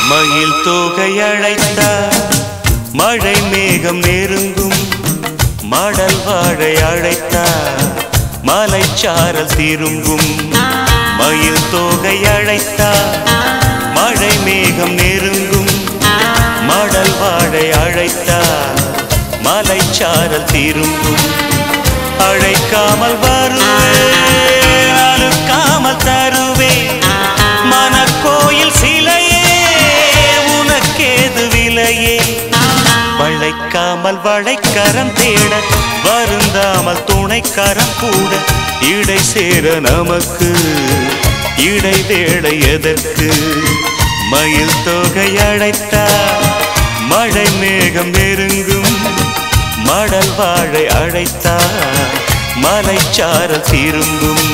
மயில் தோகை அழைத்தார் மழை மேகம் நெருங்கும் மடல் வாழை அழைத்தார் மலைச்சாரல் திரும்பும் மயில் தோகை அழைத்தார் மழை மேகம் நெருங்கும் மடல் வாழை அழைத்தார் மலைச்சாரல் திரும்பும் அழைக்காமல் வருவேன் அழுக்காமல் தருவேன் மனக்கோயில் சிலையே உனக்கேது விலையே வளைக்காமல் வளைக்கரம் தேட வருந்தாமல் துணைக்கரம் கூட இடை சேர நமக்கு இடை வேளை எதற்கு மயில் தொகை அழைத்தார் மழை மேகம் நெருங்கும் மடல் வாழை அழைத்தார் மலைச்சாரல் திரும்பும்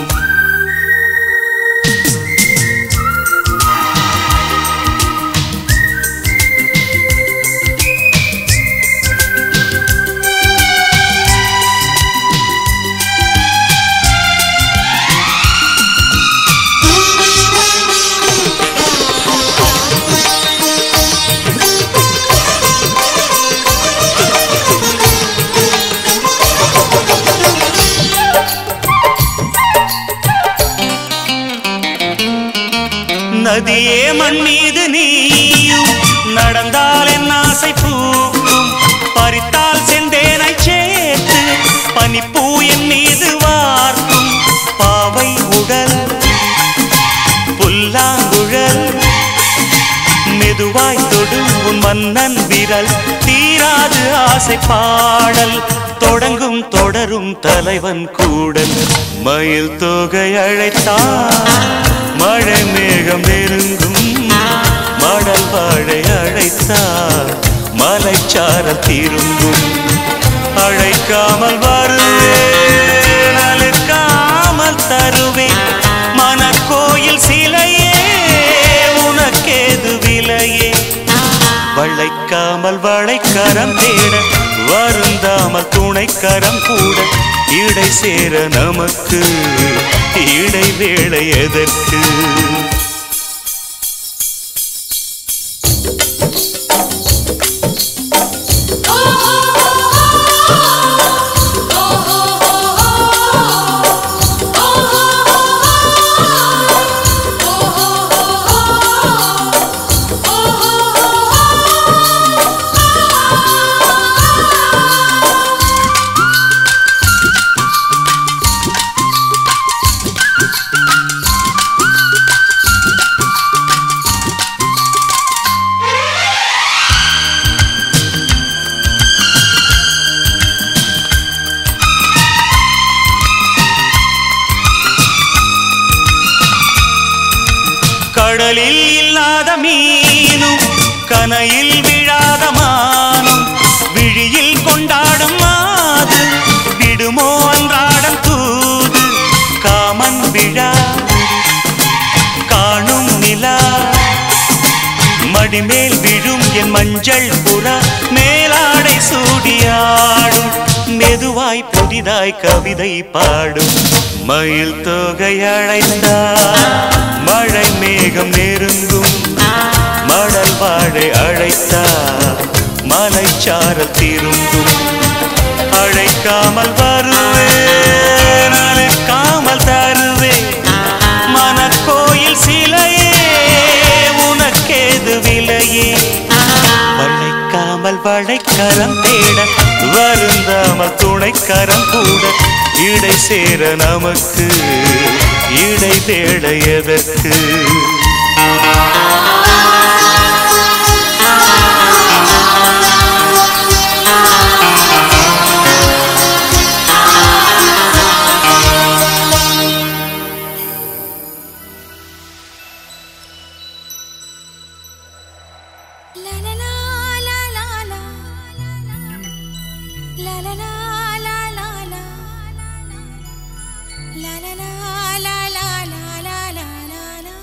நதியே மண் மீது நீயும் நடந்தால் என் ஆசை பூக்கும் பறித்தால் செந்தேனை சேர்த்து பனிப்பூ என் மீது வார்க்கும் பாவை உடல் புல்லாங்குழல் மெதுவாய் தொடும் உன் மன்னன் விரல் தீராது ஆசை பாடல் தொடங்கும் தொடரும் தலைவன் கூடல் மயில் தொகை அழைத்தான் மழை மேகம் நெருங்கும் மடல் வாழை அழைத்தார் மலைச்சாரல் திரும்பும் அழைக்காமல் வருவேன் அழுக்காமல் தருவேன் மனக்கோயில் சிலையே உனக்கேது விலையே வளைக்காமல் வளைக்கரம் தேட வருந்தாமல் துணைக்கரம் கூட இடை சேர நமக்கு இடை வேளை எதற்கு கடலில் இல்லாத மீனும் கனையில் விழாத மானும் விழியில் கொண்டாடும் மாது விடுமோ அன்றாடம் தூது காமன் விழா காணும் நிலா மடிமேல் விழும் என் மஞ்சள் புறா மேலாடை சூடியாடும் மெதுவாய் புதிதாய் கவிதை பாடும் மயில் தொகை அழைத்தார் மழை மேகம் நெருங்கும் மடல் வாழை அழைத்தார் மலைச்சாரல் திரும்பும் அழைக்காமல் வருவேன் அழைக்காமல் தருவேன் மனக்கோயில் சிலையே உனக்கேது விலையே வளைக்காமல் வளைக்கரம் தேட வருந்தாமல் துணைக்கரம் கூட இடை சேர நமக்கு இடை தேட எதற்கு La la la la la la La la la la la la La la la la la la la la la la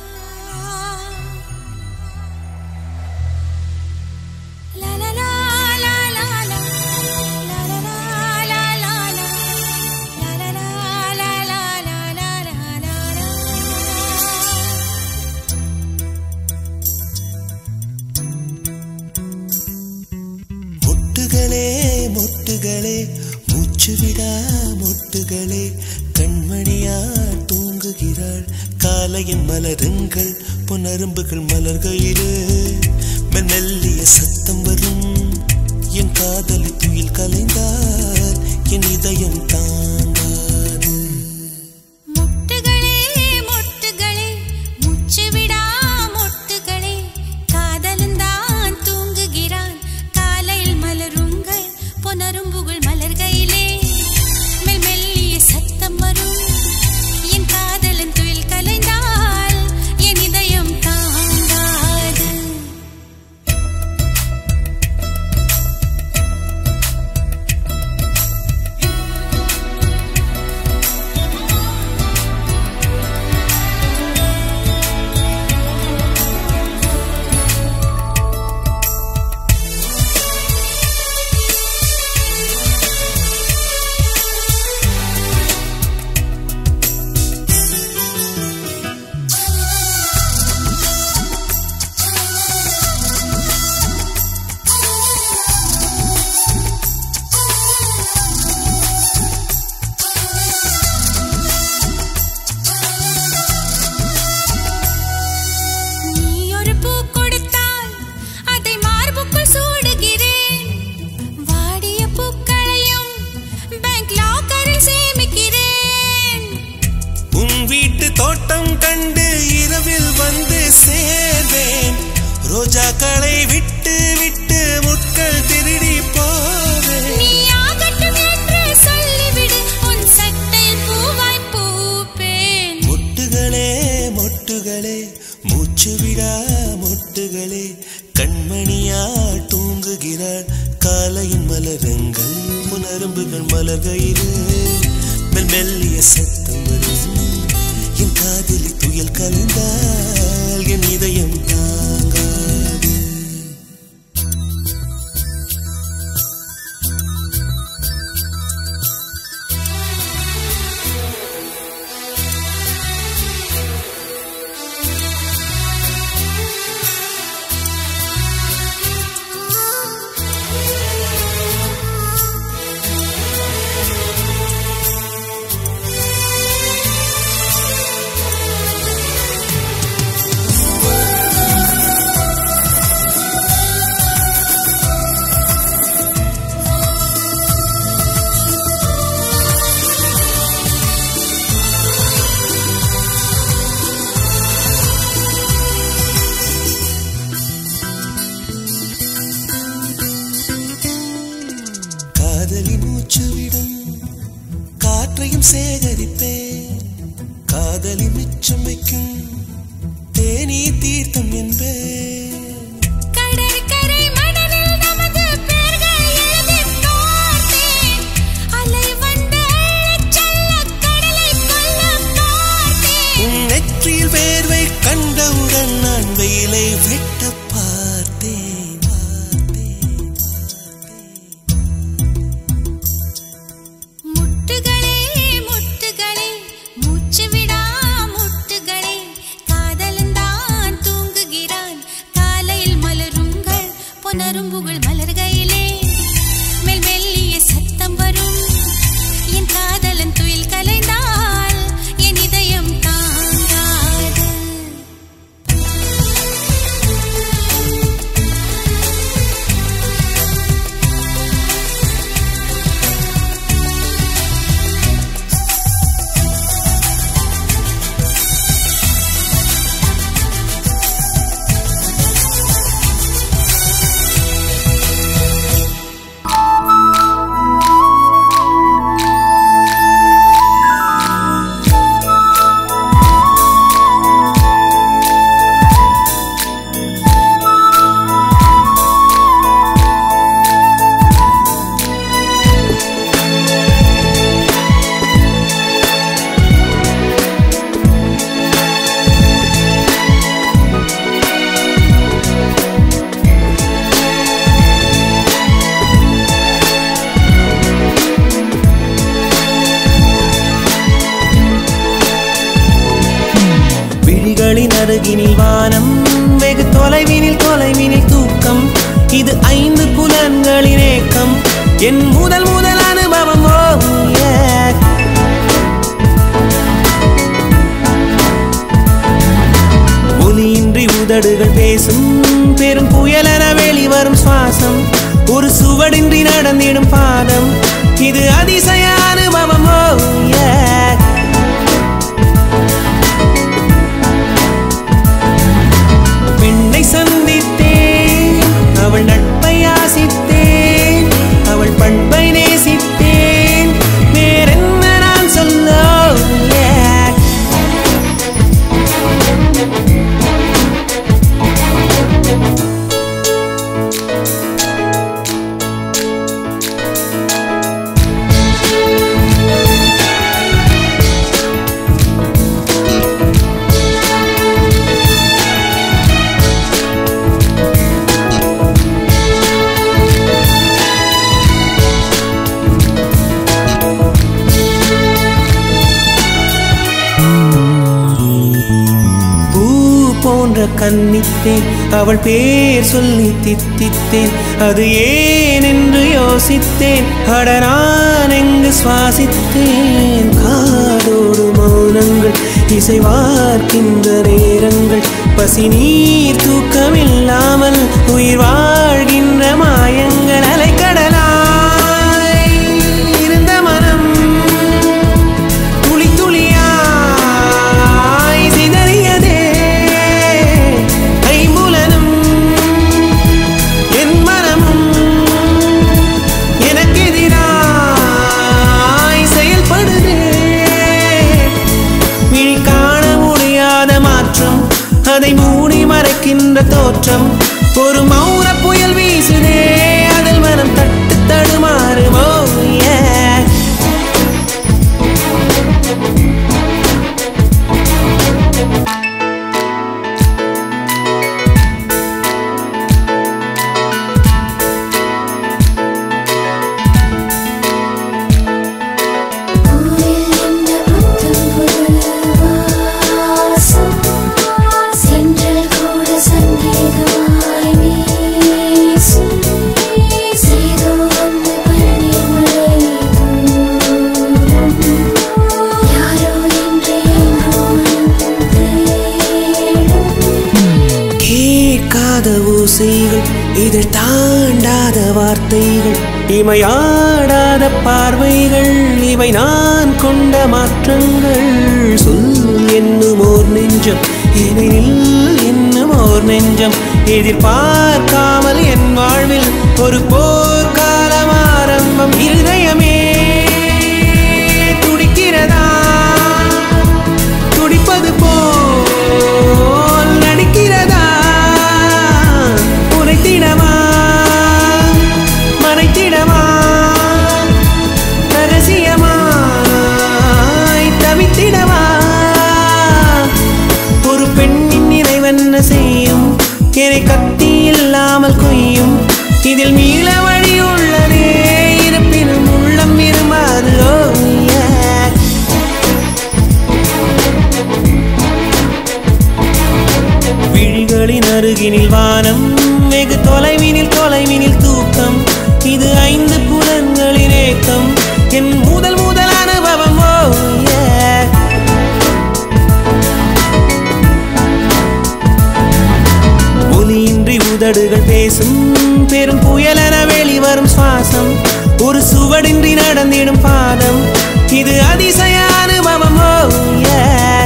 La la la la la la La la la la la la La la la la la la la la la la முட்டுகளே மொட்டுகளே மூச்சு விடா மொட்டுகளே கண்மணியா தூங்குகிறாள் காலையின் மலருங்கள் பொன்னரும்புகள் மலர்கையிலே மெல்லிய சத்தம் வரும் என் காதலி துயில் கலைந்தால் என் இதயம் தாங்காது முட்டுகளே மொட்டுகளே முச்சு விடா மொட்டுகளே காதலந்தான் தூங்குகிறான் காலையில் மலருங்கள் பொனரும்புகள் மலர்கையிலே மெல் மெல்லிய சத்தம் வரும் என் காதலன் துயில் கலைந்தால் என் இதயம் தாங்காது நீ ஒரு பூ கொடுத்தால் அதை மார்புக்குள் சூடுகிறேன் வாடிய பூக்களையும் பேங்க் லாக்கரில் சேமிக்கிறேன் உன் வீட்டு தோட்டம் கண்டு இரவில் வந்து சேர்வேன் ரோஜாக்களை விட்டு விட்டு முட்கள் திருடி போவேன் நீ ஆகட்டும் என்று சொல்லிவிடு உன் சட்டையில் பூவாய் பூப்பேன் மொட்டுகளே மொட்டுகளே மூச்சு விடா மொட்டுகளே கண்மணியா தூங்குகிறாள் காலையின் மலருங்கள் புனரும்புகள் மலர்கையிலே மெல் மெல்லிய சத்தம் வரும் என் காதலி துயல் கலந்தால் என் இதயம் தாங்காது காதலி மூச்சு விடும் காற்றையும் சேகரிப்பேன் காதலி மிச்சம் வைக்கும் தேனீ தீர்த்தம் என்பேன் கடற்கரை மணலில் நமது பெயர்கள் எழுதிப் பார்த்தேன். அலை வந்து அள்ளிச் செல்லக் கடலைக் கொல்லப் பார்த்தேன். உன் நெற்றியில் வேர்வை கண்டவுடன் நான் வெயிலை வெட்ட பார்த்தேன் பார்த்தேன், முட்டுகளே முட்டுகளே மூச்சு விடா முட்டுகளே காதலந்தான் தூங்குகிறான் காலையில் மலருங்கள் பொனரும்புகள் மலர்கையிலே மெல் மெல்லிய சத்தம் வரும் என் காதலன் துயில் கலைந்தால் என் இதயம் தாங்காது காதலி என் முதல் முதல் அனுபவம் ஓ yeah. ஒலியின்றி உதடுகள் பேசும் பெரும் புயலென வெளிவரும் சுவாசம் ஒரு சுவடின்றி நடந்திடும் பாதம் இது அதிசய அனுபவம் ஓ yeah. பெண்ணை சந்தித்தேன் அவள் நட்பை ஆசித்தேன் அவள் பண்பை நேசித்தேன் வேறென்ன நான் சொல்ல yeah. பூ போன்ற கன்னித்தேன் அவள் பேர் சொல்லி தித்தித்தேன் அது ஏன் என்று யோசித்தேன் அட நான் எங்கு சுவாசித்தேன் காதோடு மௌனங்கள் இசைவார்க்கின்ற நேரங்கள் பசி நீர் தூக்கமில்லாமல் உயிர் வாழ்கின்ற மாயங்கள் அலைக்கடலாய் இருந்த மனம் துளி துளியாய் சிதறியதே ஐம்புலனும் என் மனமும் எனக்கெதிராய் செயல்படுதே விழி காண முடியாத மாற்றம் அதை மூடி மறைக்கின்ற தோற்றம் ஒரு மௌன புயல் வீசுதே அதில் மனம் தட்டு தடுமாறுமோ yeah. ஊரில் இந்த புத்தம் புது வாசம் சென்றல் கூட சங்கீதமாய் வீசும் சேதோ வந்த பன்னீர் மழை தூரும் யாரோ என்று எங்கும் தேடும் கேட்காத ஓசைகள் இதழ் தாண்டாத வார்த்தைகள் இமையாடாத பார்வைகள் இவை நான் கொண்ட மாற்றங்கள் சொல் என்னும் ஓர் நெஞ்சம் எதிரில் என்னும் ஓர் நெஞ்சம் எதிர்பார்க்காமல் என் வாழ்வில் ஒரு போர்க்காலம் ஆரம்பம் இருதயமே துடிக்கிறதா துடிப்பது போல் நடிக்கிறதா உரைத்திடவா மறைத்திடவா ரகசியமாய் தவித்திடவா ஒரு பெண்ணின் நிறைவென்ன செய்யும் என்னை கத்தி இல்லாமல் கொய்யும் இதில் மீள வழி உள்ளதே இருப்பினும் உள்ளம் விரும்பாது ஓ yeah. விழிகளின் அருகினில் வானம் வெகு தொலைவினில் தொலைவினில் தூக்கம் இது ஐந்து புலன்களின் ஏக்கம் என் முதல் முதல் அனுபவம் ஓ yeah. ஒலியின்றி உதடுகள் பேசும் பெரும் புயலென வெளிவரும் சுவாசம் ஒரு சுவடின்றி நடந்திடும் பாதம் இது அதிசய அனுபவம் ஓ yeah.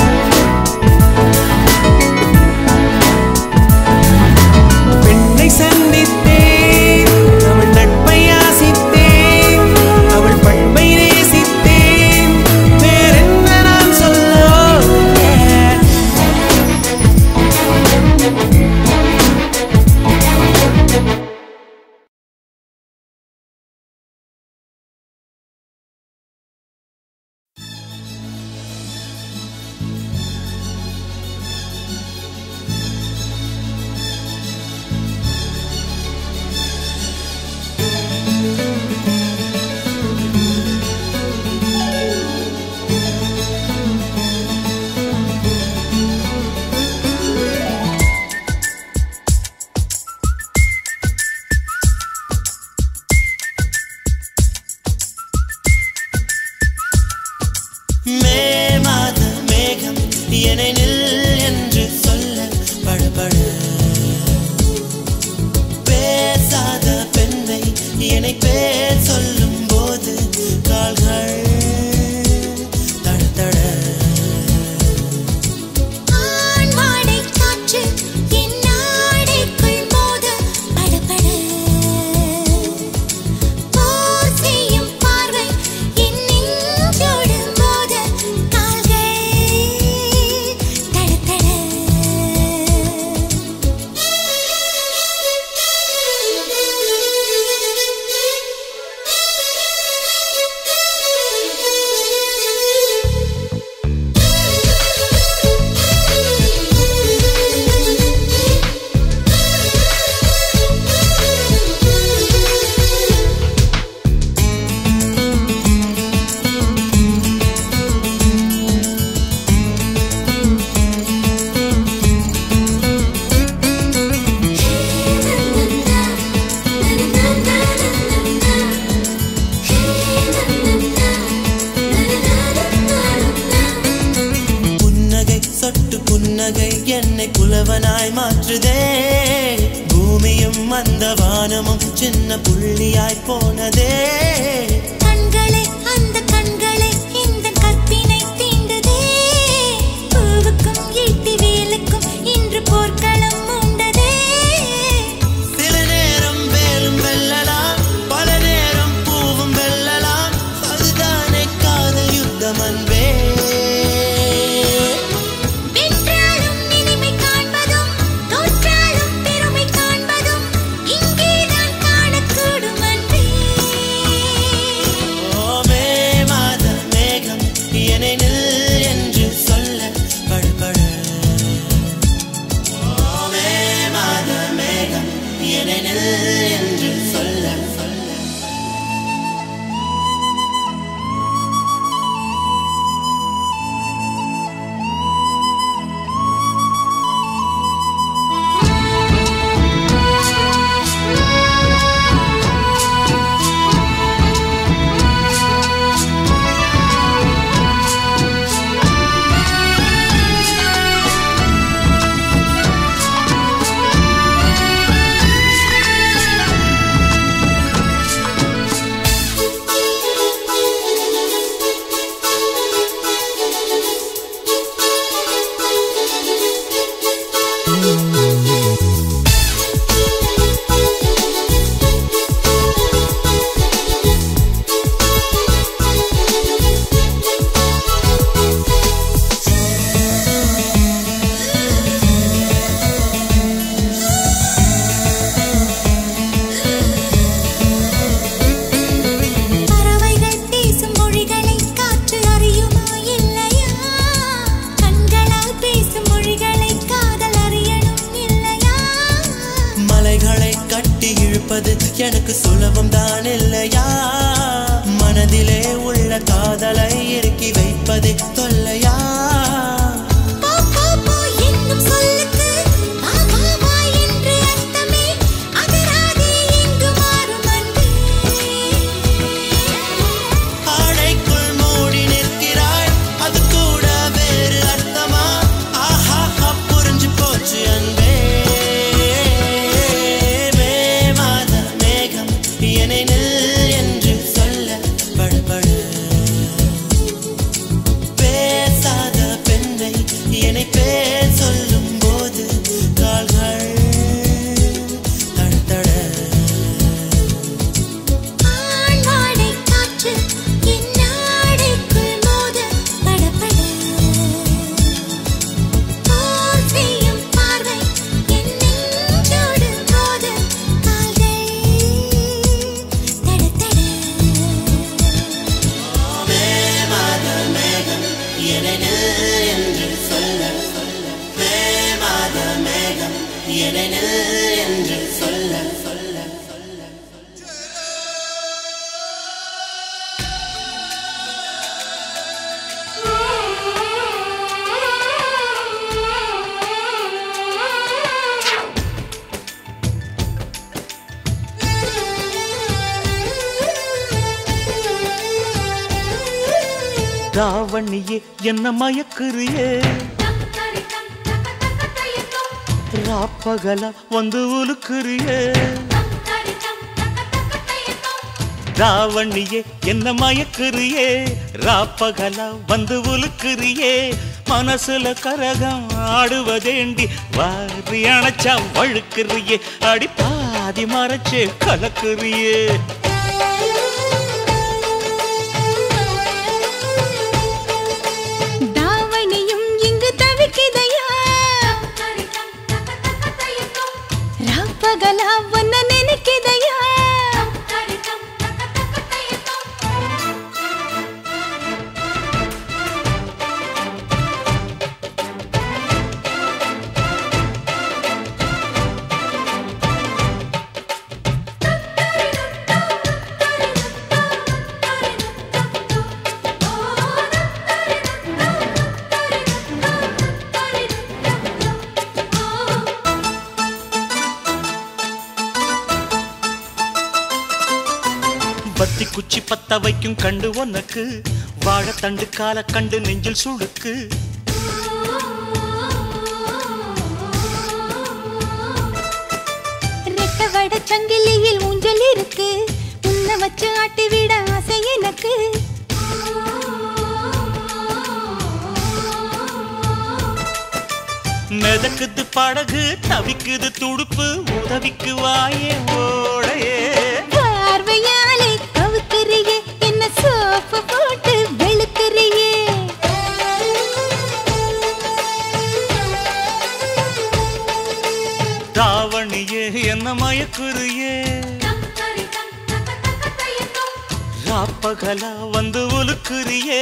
பெண்ணை சந்தித்தேன் அவள் நட்பை ஆசித்தேன் அவள் பண்பை நேசித்தேன் வேறென்ன நான் சொல்ல yeah. என்னை பேர் சொல்லும் போது கால்கள் தடதட ஆண்வாடை காற்று என் நாடைக்குள் மோத படபட போர் செய்யும் பார்வை என் நெஞ்சோடு மோத கால்கள் தடதட புன்னகை சொட்டு புன்னகை என்னை புலவனாய் மாற்றுதே பூமியும் அந்த வானமும் சின்ன புள்ளியாய் போனதே கண்களே அந்த கண்களே இந்த கற்பினை தீண்டுதே பூவுக்கும் ஈட்டி வேலுக்கும் இன்று போர்க்களம் உண்டதே சில நேரம் வேலும் வெல்லலாம் பல நேரம் பூவும் வெல்லலாம் அதுதானே காதல் யுத்தம் அன்பே வென்றாலும் இனிமை காண்பதும் தோற்றாலும் பெருமை காண்பதும் இங்கேதான் காணக்கூடும் அன்பே ஓமே மாத மேகம் என்னை நில் என்று சொல்ல படுபட ஓமே மாத மேகம் என்னை நில் என்று சொல்ல சொல்ல பறவைகள் பேசும் மொழிகளை காற்று அறியுமா இல்லையா கண்களால் பேசும் மொழிகளை காதல் அறியணும் இல்லையா மலைகளை கட்டி இழுப்பது எனக்கு சுலபம் தான் இல்லையா மனதிலே உள்ள காதலை இறுக்கி வைப்பது தொல்லையா போ போ போ என்னும் சொல்லுக்கு வா வா வா என்று அர்த்தமே அகராதே எங்கு மாறும் அன்பே ஆடைக்குள் மூடி நிற்கிறாய் அது கூட வேறு அர்த்தமா ஆஹா புரிஞ்சு போச்சு அன்பே மே மாத மேகம் என்னை நில் என்று சொல்ல படுபடு பேசாத பெண்ணை என்னை பேர் சொல்லும் போது கால்கள் தடதட ஆண்வாடை காற்று என் நாடைக்குள் மோத படபட போர் செய்யும் பார்வை என் நெஞ்சோடு மோத கால்கள் தடதட மே மாத மேகம் என்னை நில் என்று சொல்ல சொல்ல மே மாத மேகம் என்னை நில் என்று சொல்ல சொல்ல சொல்ல ராவணியே என்ன மயக்குறியே ராப்பகலா வந்து உலுக்குறியே ராவணியே என்ன மயக்குறியே ராப்பகலா வந்து உலுக்குறியே மனசுல கரகம் ஆடுவதேண்டி வாரி அணைச்சா வழுக்குறியே அடி பாதி மறைச்சே கலக்குறியே தாவணியும் இங்கு தவிக்குதையா ராப்பகலா ஒன்ன நினைக்குதையா பத்தி குச்சி பத்த வைக்கும் கண்டு உனக்கு வாழைத்தண்டு கால கண்டு நெஞ்சில் சுடுக்கு ரெக்க வட சங்கிலியில் ஊஞ்சல் இருக்கு உன்னை வச்சு ஆட்டி விட ஆசை எனக்கு மிதக்குது படகு தவிக்குது துடுப்பு உதவிக்கு வாயே ஓடையே பார்வையாலே கவுக்குறியே என்ன சோப்பு போட்டு வெளுக்குறியே தாவணியே என்ன மயக்குறியே ராப்பகலா வந்து உலுக்குறியே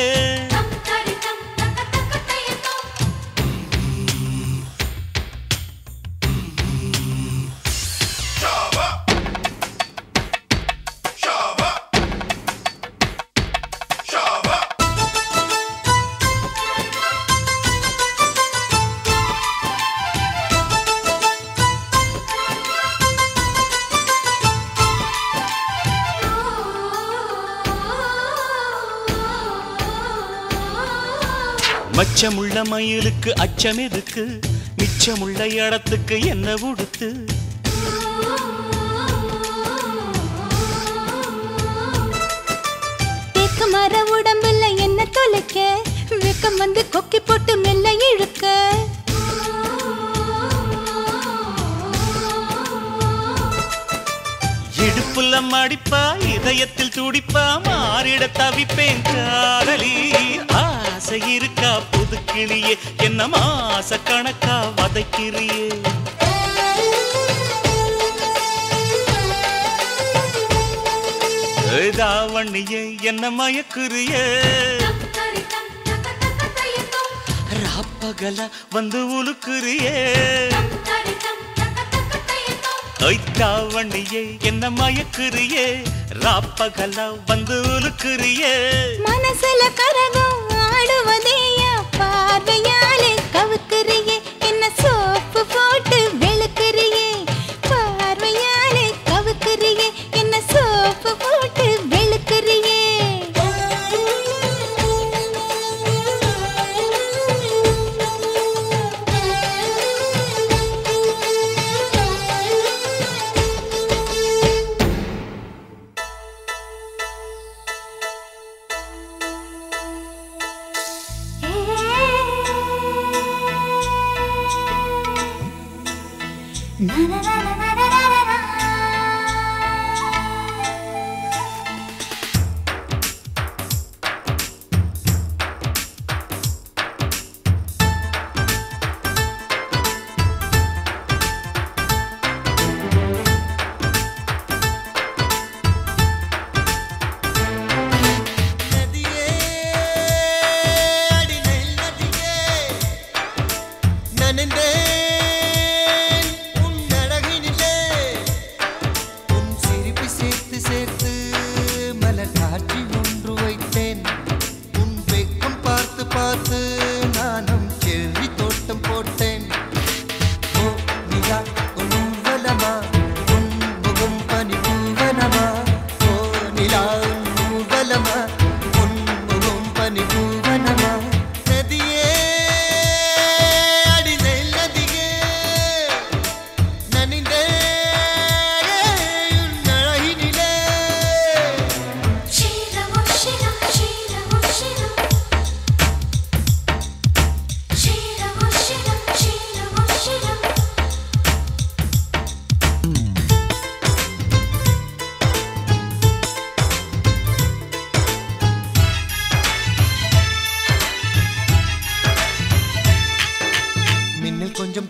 மச்சமுள்ள மயிலுக்கு அச்சம் எதுக்கு மிச்சமுள்ள இடத்துக்கு என்ன உடுத்து தேக்கு மர உடம்புல என்ன தொலைக்க வெக்கம் வந்து கொக்கி போட்டு மெல்ல இழுக்க இடுப்புல மடிப்பா இதயத்தில் துடிப்பா மாறிட தவிப்பேன் காதலி ஆசை இருக்கா புது கிளியே என்ன மாச கணக்கா வதைக்கிறியே தாவணியே என்ன மயக்குறியே ராப்பகல வந்து உலுக்குறியே தாவணியே என்ன மயக்குறியே ராப்பகல வந்து உலுக்குறியே மனசுல கரகம் ஆடுவதேயா பார்வையாலே கவுக்குறியே என்ன சோப்பு போட்டு வெளுக்குறியே பார்வையாலே கவுக்குறியே என்ன சோப்பு போட்டு வெளுக்குறியே நதியே அடி நெல் நதியே நனைந்தேன் உன் அழகினிலே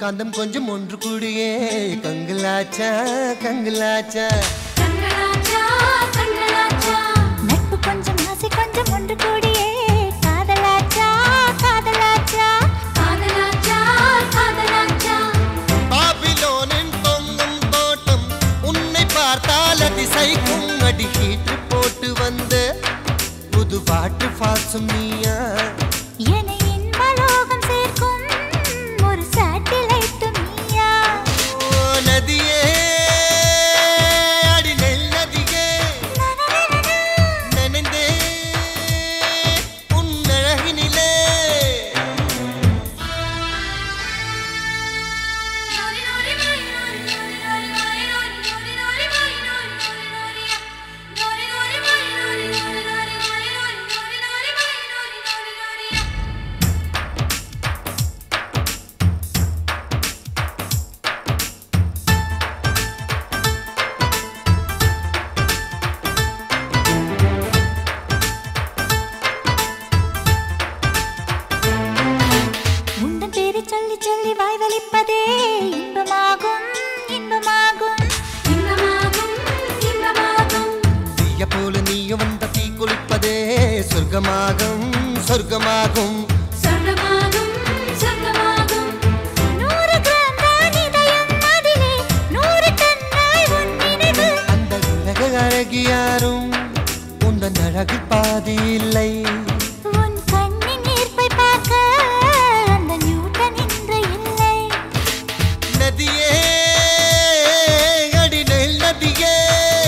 காந்தம் கொஞ்சம் ஒன்று கூடியே கங்கலாச்சா கங்கலாச்சா கண்களாச்சா கண்களாச்சா நட்பு கொஞ்சம் ஆசை கொஞ்சம் ஒன்று கூடியே காதலாச்சா காதலாச்சா காதலாச்சா காதலாச்சா பாபிலோனின் பொங்கும் தோட்டம் உன்னை பார்த்தால் அதிசைக்கும் அடி ஹீட்டு போட்டு வந்த புது பாட்டு ஃபால்ஸும் நீயா என்னை இன்பலோகம் சேர்க்கும் ஒரு சேட்டிலைட் நீயா ஓ நதியே அடி நெல் நதியே நனைந்தே உன் அழகினிலே உந்தன் பேரை சொல்லி சொல்லி வாய் வலிப்பதே இன்பமாகும் இன்பமாகும் இன்பமாகும் இன்பமாகும் தீய போல நீயும் வந்த தீ குளிப்பதே சொர்க்கமாகும் சொர்க்கமாகும் சொர்க்கமாகும் சொர்க்கமாகும் நூறு கிராம் தான் இதயம் அதிலே நூறு டன்னாய் உன் நினைவு அந்த உலக அழகியாரும் உந்தன் அழகு பாதி இல்லை உன் கண்ணின் ஈர்ப்பை பார்க்க அந்த நியூட்டன் இன்று இல்லை நதியே அடி நெல் நதியே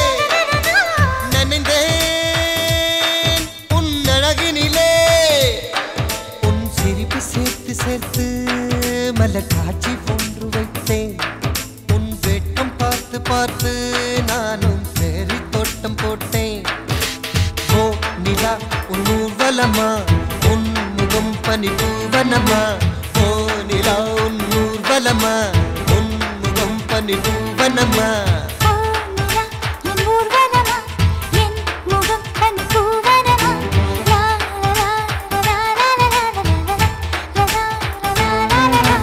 நனைந்தேன் உன் அழகினிலே உன் சிரிப்பு சேர்த்து சேர்த்து மலர் காட்சி போன்று வைத்தேன் உன் வெட்கம் பார்த்து பார்த்து நானும் சேரி தோட்டம் போட்டேன் ஓ நிலா உன் ஊர்வலமா உன் முகம் பனி பூவனமா ஓ நிலா உன் ஊர்வலமா உன் முகம் பனி பூவனமா ஓ நிலா என் ஊர்வலமா என் முகம் கண் பூவனமா லா லா லா லா லா லா லா லா லா லா லா லா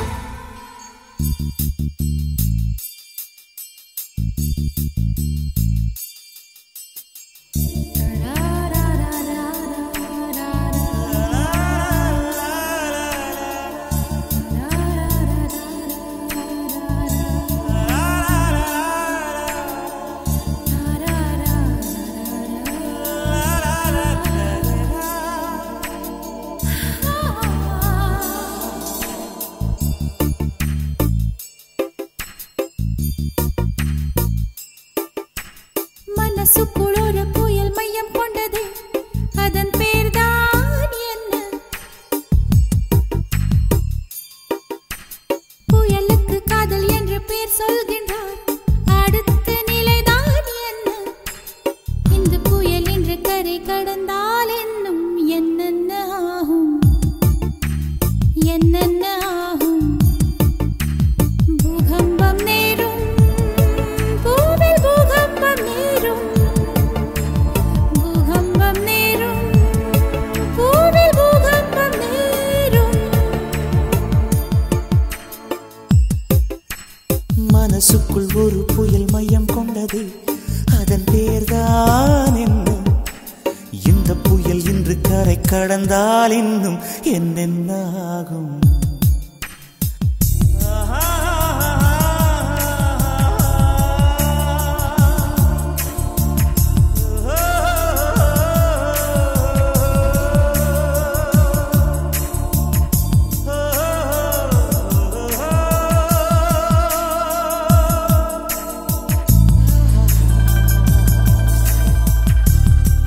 மனசுக்குள் ஒரு புயல் மையம் கொண்டது அதன் பேர்தான் என்ன புயலுக்கு காதல் என்று பேர் சொல்கின்றார் அடுத்த நிலைதான் என்ன இந்த புயல் என்று கரை கடந்தால் என்னும் என்னென்ன ஆகும் என்னென்ன ஆகும் பூகம்பம் நேரும் பூவில் பூகம்பம் நேரும் பூகம்பம் நேரும் பூவில் பூகம்பம் நேரும் மனசுக்குள் ஒரு புயல் மையம் கொண்டது அதன் பேர்தான் என்ன இந்த புயல் இன்று கரை கடந்தால் இன்னும் என்னென்ன ஆகும்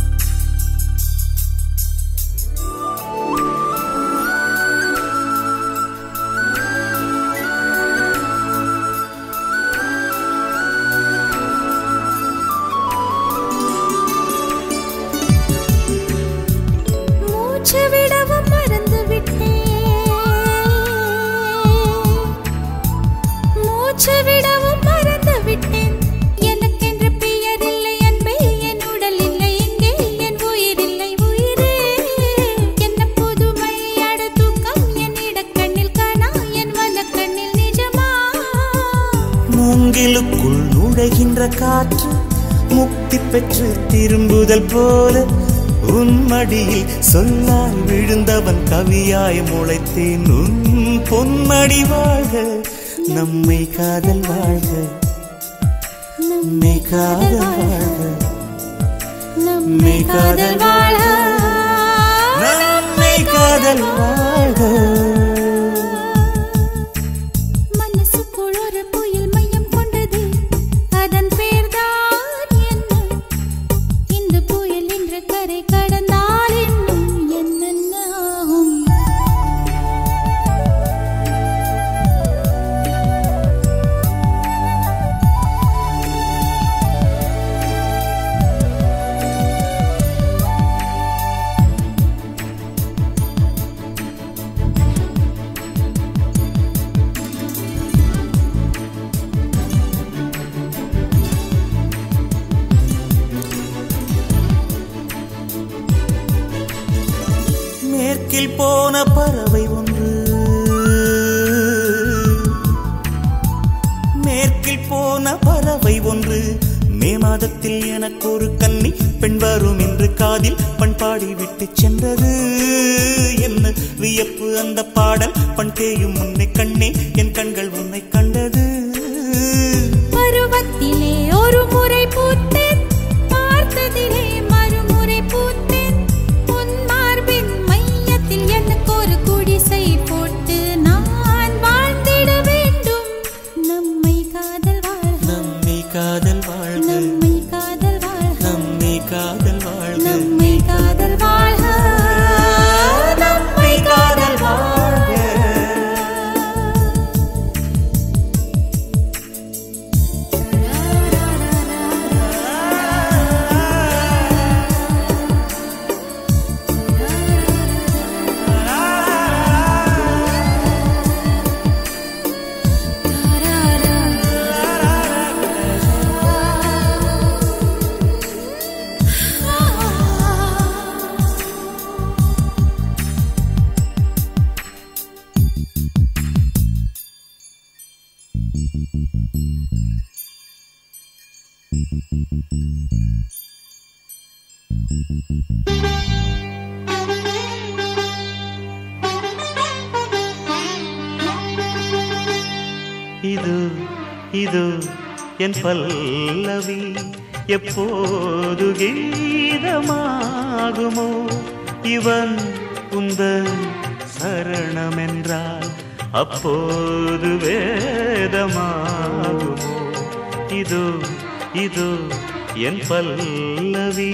ஆ எனக்குள் நுழைகின்ற காற்று முக்தி பெற்று திரும்புதல் போல உன் மடியில் சொல்லால் விழுந்தவன் கவியாய் முளைத்தேன் உன் பொன்மடி வாழ்க நம்மை காதல் வாழ்க நம்மை காதல் வாழ்க நம்மை காதல் வாழ நம்மை காதல் வாழ்க மனசுக்குள் ஒரு புயல் மையம் கொண்டது அதன் பேர்தான் என்ன இந்த புயல் இன்று கரை கடந்தால் இன்னும் என்னென்ன ஆகும் மேற்கில் போன பறவை ஒன்று மேற்கில் போன பறவை ஒன்று மே மாதத்தில் எனக்கு ஒரு கன்னி பெண் வரும் என்று காதில் பண்பாடி விட்டு சென்றது என்ன வியப்பு அந்த பாடல் பண் தேயும் உன்னை கண்ணே என் கண்கள் உன்னை கண்டது பருவத்திலே ஒரு முறை பூத்தேன் பார்த்ததிலே மறுமுறை பூத்தேன் உன் மார்பின் மையத்தில் எனக்கு ஒரு குடிசை போட்டு நான் வாழ்ந்திட வேண்டும் நம்மை காதல் வாழ்க நம்மை காதல் வாழ்க நம்மை காதல் வாழ்க நம்மை காதல் வாழ்க நம்மை காதல் வாழ்க நம்மை காதல் வாழ்க இது இது என் பல்லவி எப்போது கீதமாகுமோ இவன் உந்தன் சரணமென்றால் அப்போது வேதமாகுமோ இது இது என் பல்லவி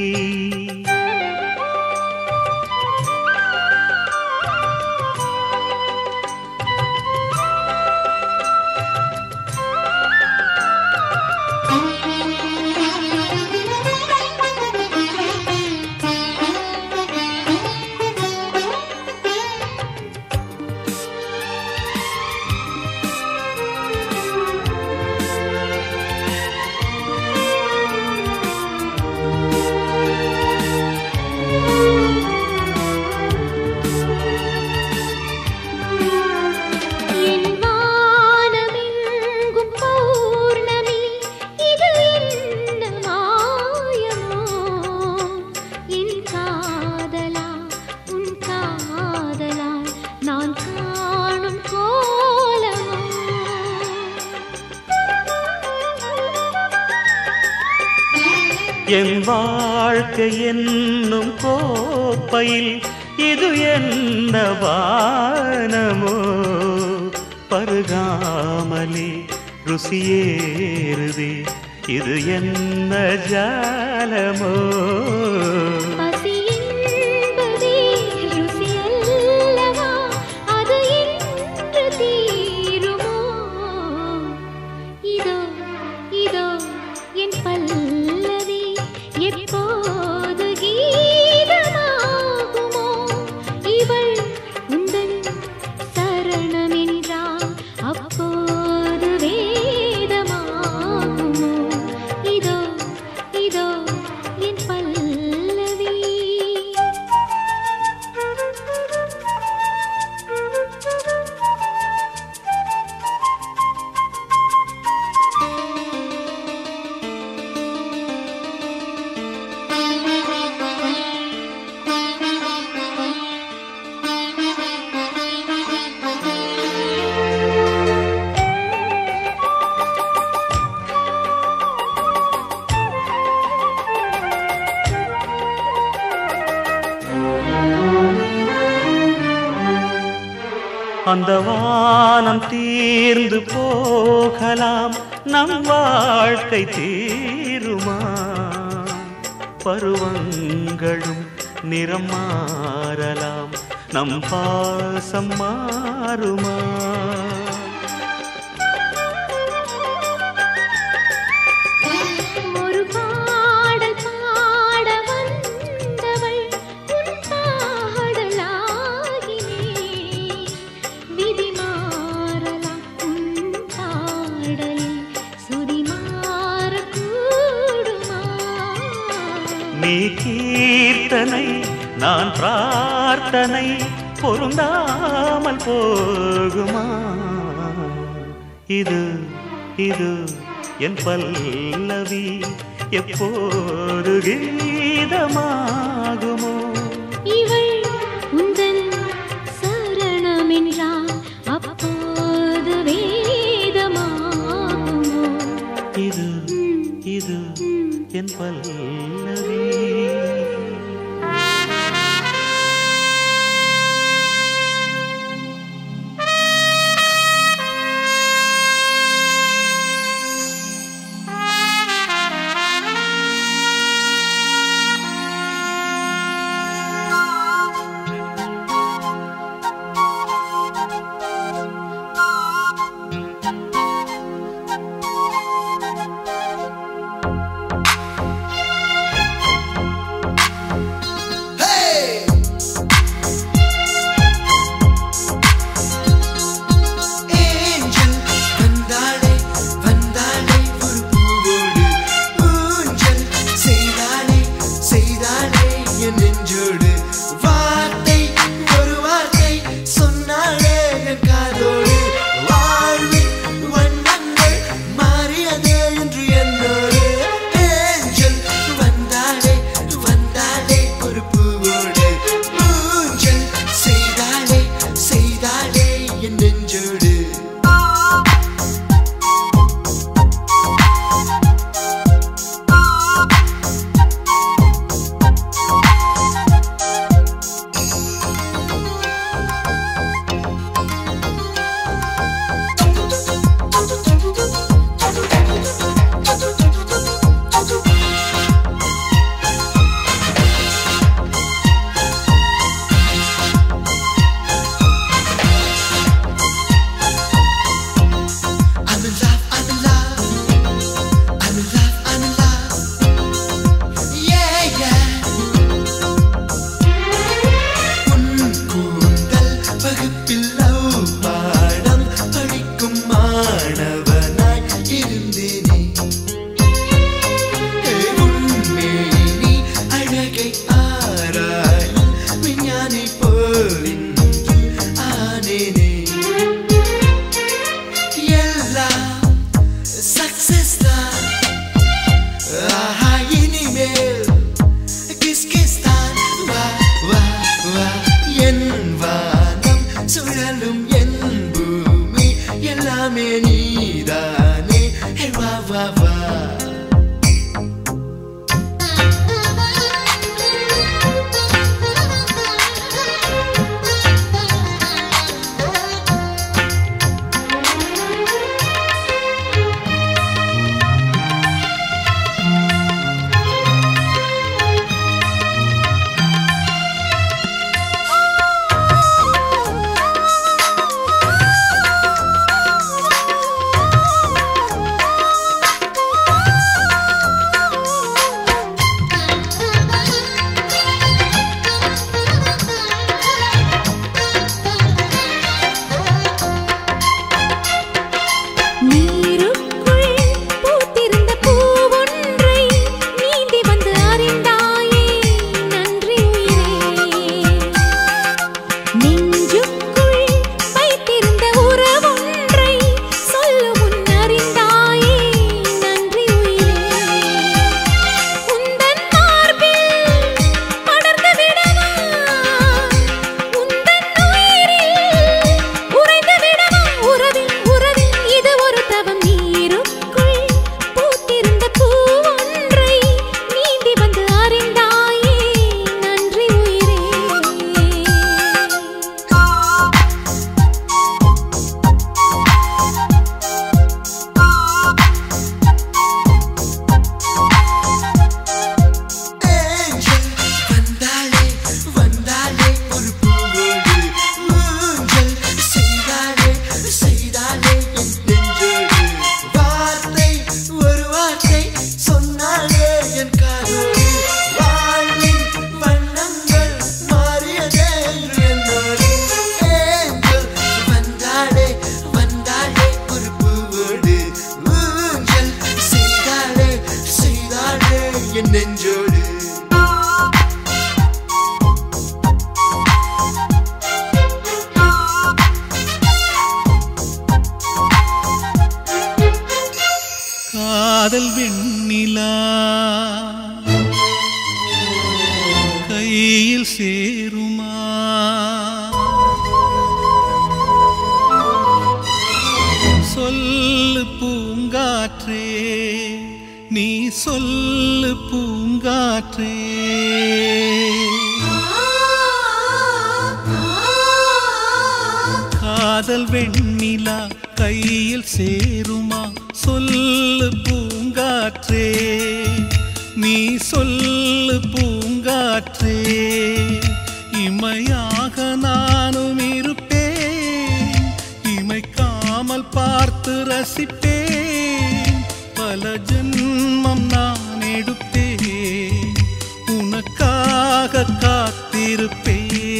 என் வானமெங்கும் பௌர்ணமி இது என்ன மாயமோ என் காதலா உன் காதலா நான் காணும் கோலமோ என் வாழ்க்கை என்னும் கோப்பையில் இது என்ன வானமோ பருகாமலே ருசியேறுதே இது என்ன ஜாலமோ பசி என்பதே ருசியல்லவா அது என்று தீருமோ இதோ இதோ என் பல்லவி எப்போது கீதமாகுமோ இவள் உந்தன் சரணமென்றால் அப்போது வேதமாகுமோ இதோ இதோ என் பல்லவி அந்த வானம் தீர்ந்து போகலாம் நம் வாழ்க்கை தீருமா பருவங்களும் நிறம் மாறலாம் நம் பாசம் மாறுமா ஒரு பாடல் பாட வந்தவள் உன் பாடலாகினே விதி மாறலாம் உன் பாடலில் சுதி மாறக்கூடுமா நீ கீர்த்தனை நான் பிரார்த்தனை பொருந்தாமல் போகுமா இது இது என் பல்லவி எப்போது கீதமாகுமோ இவள் உந்தன் சரணமென்றால் அப்போது வேதமாகுமோ இது இது என் பல்லவி ஏஞ்சல் வந்தாளே வந்தாளே ஒரு பூவோடு ஊஞ்சல் செய்தாளே செய்தாளே என் நெஞ்சோடு வார்த்தை ஒரு வார்த்தை சொன்னாளே என் காதோடு வாழ்வின் வண்ணங்கள் மாறியதே என்று என்னோடு ஏஞ்சல் வந்தாளே வந்தாளே ஒரு பூவோடு ஊஞ்சல் செய்தாளே செய்தாளே என் நெஞ்சோடு I'm in love, I'm in love. I'm in love, I'm in love. Yeah, yeah. உன் கூந்தல் வகுப்பில் love பாடம் படிக்கும் மாணவனாய் இருந்தேனே. ஏ, உன் மேனி அழகை ஆராயும் விஞ்ஞானி போல் இன்று ஆனேனே எல்லாம் சக்சஸ் தான் ஆஹா இனிமேல் கிஸ் கிஸ் தான் வா வா வா என் வானம் சுழலும் என் பூமி எல்லாமே நீதானே ஹே, வா வா வா வெண்ணிலா கையில் சேருமா சொல்லு பூங்காற்றே நீ சொல்லு பூங்காற்றே காதல் வெண்ணிலா கையில் சேருமா சொல்லு பூங்காற்றே நீ சொல்லு பூங்காற்றே இமையாக நானும் இருப்பேன் இமைக்காமல் பார்த்து ரசிப்பேன் பல ஜென்மம் நான் எடுப்பேன் உனக்காக காத்திருப்பேன்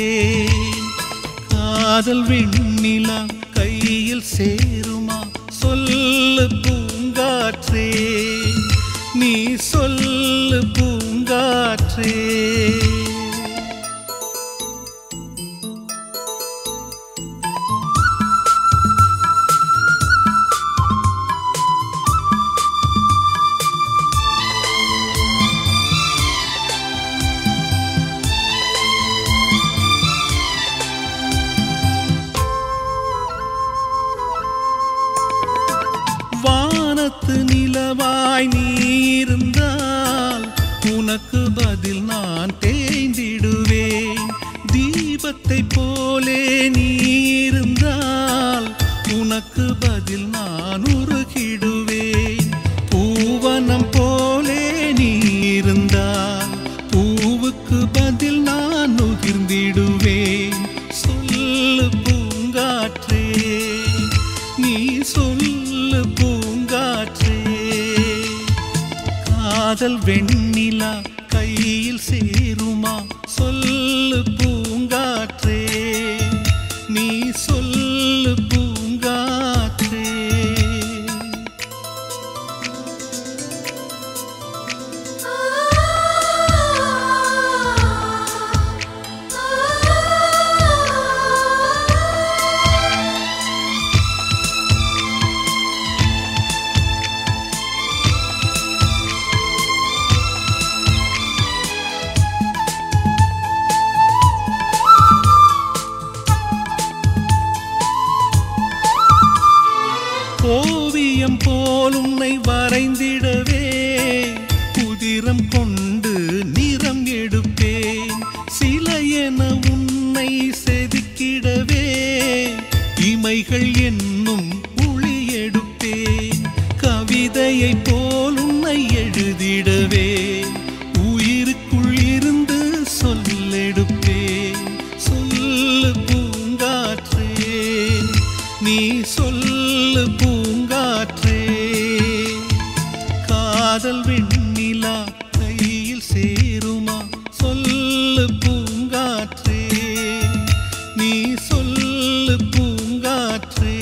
காதல் வெண்ணிலா கையில் சேருமா சொல்லு பூங்காற்றே நீ சொல்லு பூங்காற்றே வானத்து நிலவாய் நீ இருந்தால் உனக்கு பதில் நான் தேய்ந்திடுவேன் தீபத்தை போலே நீ இருந்தால் உனக்கு பதில் நான் உருகிடுவேன் பூவனம் போலே நீ இருந்தால் பூவுக்கு பதில் நான் நுகிர்ந்திடுவேன் சொல்லு பூங்காற்றே நீ சொல்லு பூங்காற்றே காதல் வெண்ணிலா கையில் சேருமா சொல்லு பூங்காற்றே நீ சொல்லு பூங்காற்றே ஓவியம் போல் உன்னை வரைந்திடவே புதிரம் கொண்டு நிறம் எடுப்பேன் சிலை என உன்னை செதுக்கிடவே இமைகள் என்னும் ஒளி எடுப்பேன் கவிதையை போல் உன்னை எழுதிடவே உயிருக்குள் இருந்து சொல்லெடுப்பேன் சொல்லு பூங்காற்றே நீ சொல்லு பூங்காற்றே காதல் வெண்ணிலா கையில் சேருமா சொல்லு பூங்காற்றே நீ சொல்லு பூங்காற்றே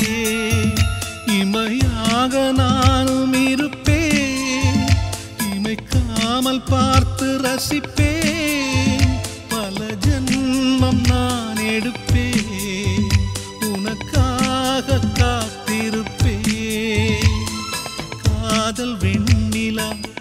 இமையாக நானும் இருப்பேன் இமைக்காமல் பார்த்து ரசிப்பேன் பல ஜென்மம் நான் எடுப்பேன் உனக்காக காத்திருப்பேன் காதல் வெண்ணிலா